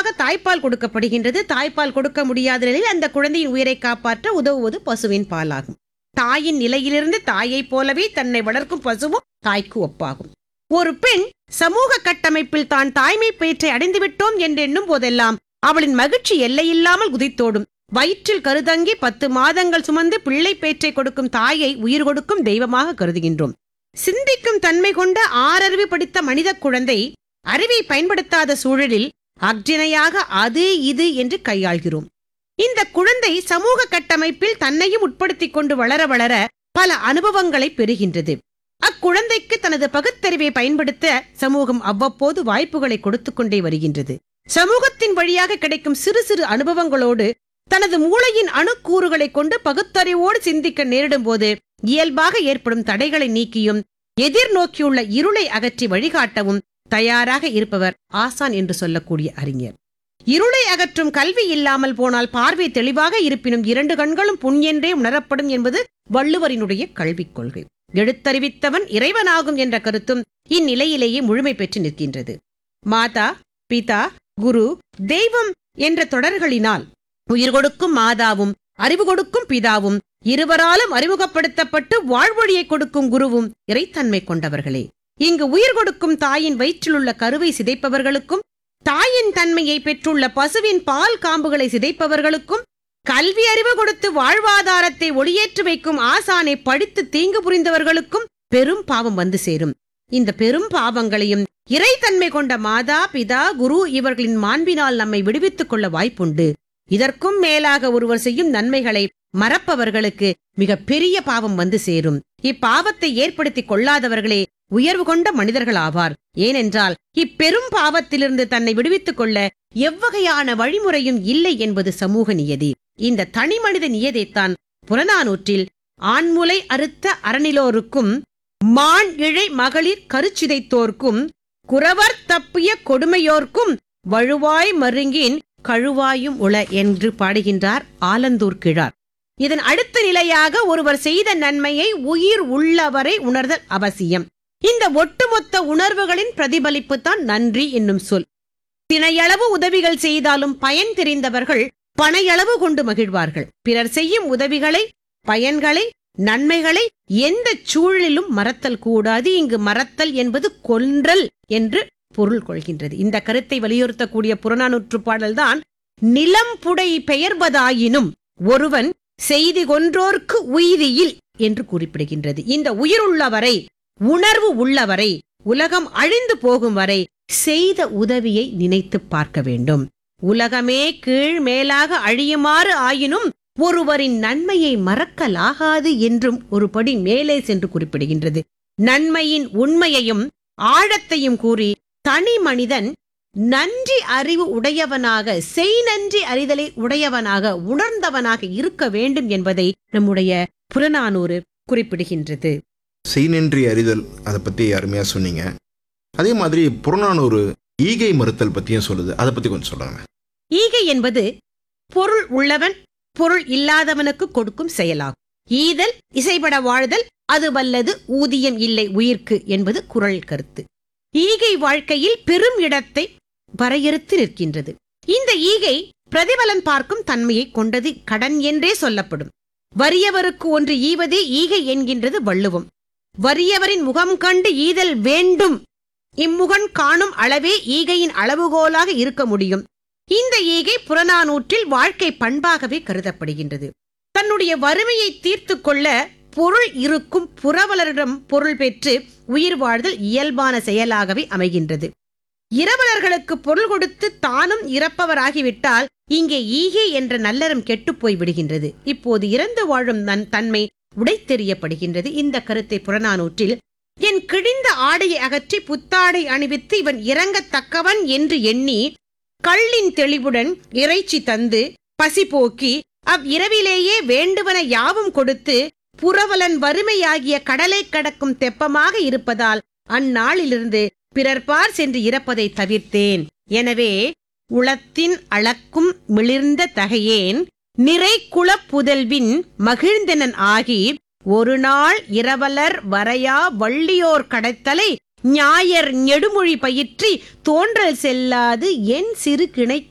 பொதுவாக தாய்ப்பால் கொடுக்கப்படுகின்றது தாய்ப்பால் கொடுக்க முடியாத நிலையில் அந்த குழந்தையின் உயிரை காப்பாற்ற உதவுவது பசுவின் பாலாகும் தாயின் நிலையிலிருந்து தாயைப் போலவே தன்னை வளர்க்கும் பசுவும் தாய்க்கு ஒப்பாகும் ஒரு பெண் சமூக கட்டமைப்பில் தான் தாய்மை பேற்றை அடைந்து விட்டோம் என்று எண்ணும் போதெல்லாம் அவளின் மகிழ்ச்சி எல்லையில்லாமல் குதித்தோடும் வயிற்றில் கருதங்கி பத்து மாதங்கள் சுமந்து பிள்ளை பேற்றை கொடுக்கும் தாயை உயிர் கொடுக்கும் தெய்வமாக கருதுகின்றோம் சிந்திக்கும் தன்மை கொண்ட ஆறறிவு படித்த மனித குழந்தை அறிவை பயன்படுத்தாத சூழலில் அக்ஜினையாக அது இது என்று கையாள்கிறோம் இந்த குழந்தை சமூக கட்டமைப்பில் தன்னையும் உட்படுத்திக் கொண்டு வளர வளர பல அனுபவங்களை பெறுகின்றது அக்குழந்தைக்கு தனது பகுத்தறிவை பயன்படுத்த சமூகம் அவ்வப்போது வாய்ப்புகளை கொடுத்துக் கொண்டே வருகின்றது சமூகத்தின் வழியாக கிடைக்கும் சிறு சிறு அனுபவங்களோடு தனது மூளையின் அணுக்கூறுகளை கொண்டு பகுத்தறிவோடு சிந்திக்க நேரிடும் போது இயல்பாக ஏற்படும் தடைகளை நீக்கியும் எதிர்நோக்கியுள்ள இருளை அகற்றி வழிகாட்டவும் தயாராக இருப்பவர் ஆசான் என்று சொல்லக்கூடிய அறிஞர் இருளை அகற்றும் கல்வி இல்லாமல் போனால் பார்வை தெளிவாக இருப்பினும் இரண்டு கண்களும் புண் என்றே உணரப்படும் என்பது வள்ளுவரினுடைய கல்விக் கொள்கை எழுத்தறிவித்தவன் இறைவனாகும் என்ற கருத்தும் இந்நிலையிலேயே முழுமை பெற்று நிற்கின்றது மாதா பிதா குரு தெய்வம் என்ற தொடர்களினால் உயிர் கொடுக்கும் மாதாவும் அறிவு கொடுக்கும் பிதாவும் இருவராலும் அறிமுகப்படுத்தப்பட்டு வாழ்வொழியை கொடுக்கும் குருவும் இறைத்தன்மை கொண்டவர்களே இங்கு உயிர் கொடுக்கும் தாயின் வயிற்றிலுள்ள கருவை சிதைப்பவர்களுக்கும் தாயின் தன்மையை பெற்றுள்ள பசுவின் பால் காம்புகளை சிதைப்பவர்களுக்கும் கல்வி அறிவு கொடுத்து வாழ்வாதாரத்தை ஒளியேற்றி வைக்கும் ஆசானை படித்து தீங்கு புரிந்தவர்களுக்கும் பெரும் பாவம் வந்து சேரும் இந்த பெரும் பாவங்களையும் இறைத்தன்மை கொண்ட மாதா பிதா குரு இவர்களின் மாண்பினால் நம்மை விடுவித்துக் கொள்ள வாய்ப்புண்டு இதற்கும் மேலாக ஒருவர் செய்யும் நன்மைகளை மறப்பவர்களுக்கு மிக பெரிய பாவம் வந்து சேரும் இப்பாவத்தை ஏற்படுத்திக் கொள்ளாதவர்களே உயர்வு கொண்ட மனிதர்கள் ஆவார் ஏனென்றால் இப்பெரும் பாவத்திலிருந்து தன்னை விடுவித்துக் கொள்ள எவ்வகையான வழிமுறையும் இல்லை என்பது சமூக நியதி இந்த தனி மனித நியதைத்தான் புறநானூற்றில் ஆண்முலை அறுத்த அறநிலோருக்கும் மான் இழை மகளிர் கருச்சிதைத்தோர்க்கும் குறவர் தப்பிய கொடுமையோர்க்கும் வழுவாய் மருங்கின் கழுவாயும் உள என்று பாடுகின்றார் ஆலந்தூர் கிழார் இதன் அடுத்த நிலையாக ஒருவர் செய்த நன்மையை உயிர் உள்ளவரை உணர்தல் அவசியம் இந்த ஒட்டுமொத்த உணர்வுகளின் பிரதிபலிப்பு தான் நன்றி என்னும் சொல் தினையளவு உதவிகள் செய்தாலும் பயன் தெரிந்தவர்கள் பனையளவு கொண்டு மகிழ்வார்கள் பிறர் செய்யும் உதவிகளை பயன்களை நன்மைகளை எந்த சூழலிலும் மறத்தல் கூடாது இங்கு மறத்தல் என்பது கொன்றல் என்று பொருள் கொள்கின்றது இந்த கருத்தை வலியுறுத்தக்கூடிய புறநானூற்று பாடல்தான் நிலம் புடை பெயர்வதாயினும் ஒருவன் செய்தி கொன்றோர்க்கு உயிரியில் என்று குறிப்பிடுகின்றது இந்த உயிருள்ளவரை உணர்வு உள்ளவரை உலகம் அழிந்து போகும் வரை செய்த உதவியை நினைத்து பார்க்க வேண்டும் உலகமே கீழ் மேலாக அழியுமாறு ஆயினும் ஒருவரின் நன்மையை மறக்கலாகாது என்றும் ஒரு படி மேலே சென்று குறிப்பிடுகின்றது நன்மையின் உண்மையையும் ஆழத்தையும் கூறி தனி மனிதன் நன்றி அறிவு உடையவனாக செய் நன்றி அறிதலை உடையவனாக உணர்ந்தவனாக இருக்க வேண்டும் என்பதை நம்முடைய புறநானூறு குறிப்பிடுகின்றது செய்நின்றி அறிதல் அதை பற்றி அருமையாக சொன்னீங்க அதே மாதிரி புறநானூறு ஈகை மறுத்தல் பற்றியும் சொல்லுது அதை பற்றி கொஞ்சம் சொல்லுங்க ஈகை என்பது பொருள் உள்ளவன் பொருள் இல்லாதவனுக்கு கொடுக்கும் செயலாகும் ஈதல் இசைபட வாழ்தல் அது வல்லது ஊதியம் இல்லை உயிர்க்கு என்பது குரல் கருத்து ஈகை வாழ்க்கையில் பெரும் இடத்தை வரையறுத்து நிற்கின்றது இந்த ஈகை பிரதிபலன் பார்க்கும் தன்மையை கொண்டது கடன் என்றே சொல்லப்படும் வறியவருக்கு ஒன்று ஈவதே ஈகை என்கின்றது வள்ளுவம் வறியவரின் முகம் கண்டு ஈதல் வேண்டும் இம்முகன் காணும் அளவே ஈகையின் அளவுகோலாக இருக்க முடியும் இந்த ஈகை புறநானூற்றில் வாழ்க்கை பண்பாகவே கருதப்படுகின்றது தன்னுடைய வறுமையை தீர்த்து கொள்ள பொருள் இருக்கும் புறவலரிடம் பொருள் பெற்று உயிர் வாழ்தல் இயல்பான செயலாகவே அமைகின்றது இரவலர்களுக்கு பொருள் கொடுத்து தானும் இறப்பவராகிவிட்டால் இங்கே ஈகை என்ற நல்லறம் கெட்டுப்போய் விடுகின்றது இப்போது இறந்து வாழும் நன் தன்மை உடைத்தெறியப்படுகின்றது இந்த கருத்தை புறநானூற்றில் என் கிழிந்த ஆடையை அகற்றி புத்தாடை அணிவித்து இவன் இறங்கத்தக்கவன் என்று எண்ணி கள்ளின் தெளிவுடன் இறைச்சி தந்து பசி போக்கி அவ் இரவிலேயே வேண்டுவன யாவும் கொடுத்து புறவலன் வறுமையாகிய கடலை கடக்கும் தெப்பமாக இருப்பதால் அந்நாளிலிருந்து பிறர்பார் சென்று இறப்பதை தவிர்த்தேன் எனவே உளத்தின் அளக்கும் மிளிர்ந்த தகையேன் நிறை குளப்புதல்வின் மகிழ்ந்தனன் ஆகி ஒரு நாள் இரவலர் வரையா வள்ளியோர் கடத்தலை ஞாயர் நெடுமொழி பயிற்றி தோன்றல் செல்லாது என் சிறு கிணை